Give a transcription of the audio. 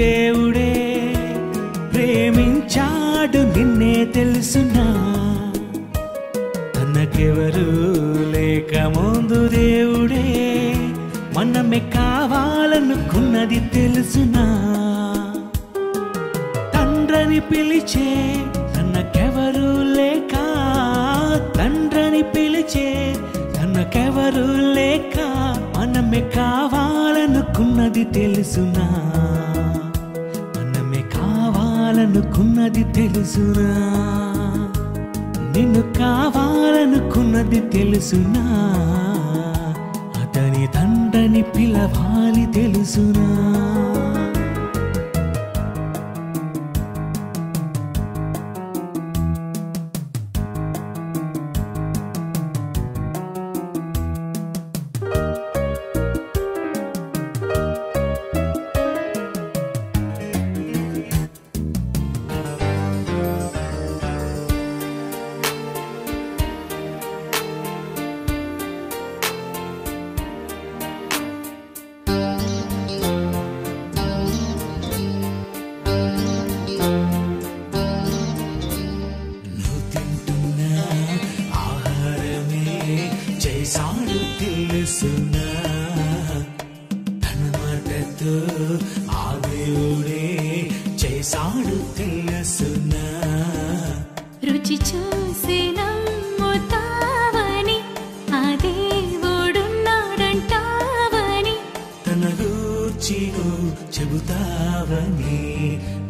దేవుడే ప్రేమించాడు నిన్నే తెలుసునా తనకెవరు లేక ముందు దేవుడే మనమే కావాలనుకున్నది తెలుసునా తండ్రని పిలిచే తనకెవరు లేక తండ్రని పిలిచే తనకెవరు లేక మనమే కావాలనుకున్నది తెలుసునా మనమే కావాలనుకున్నది తెలుసునా నిన్ను కావాలనుకున్నది తెలుసునా అతని తండ్రని పిలవాలి తెలుసునా నువ్వు తింటున్న ఆహారమే చేశాడు తెలుసునా తన మాటతో ఆ దేవుడే చేశాడు తెలుసునా రుచి చూసి నమ్ముతావని ఆ దేవుడున్నాడంటావని తన గూర్చి నువ్వు చెబుతావని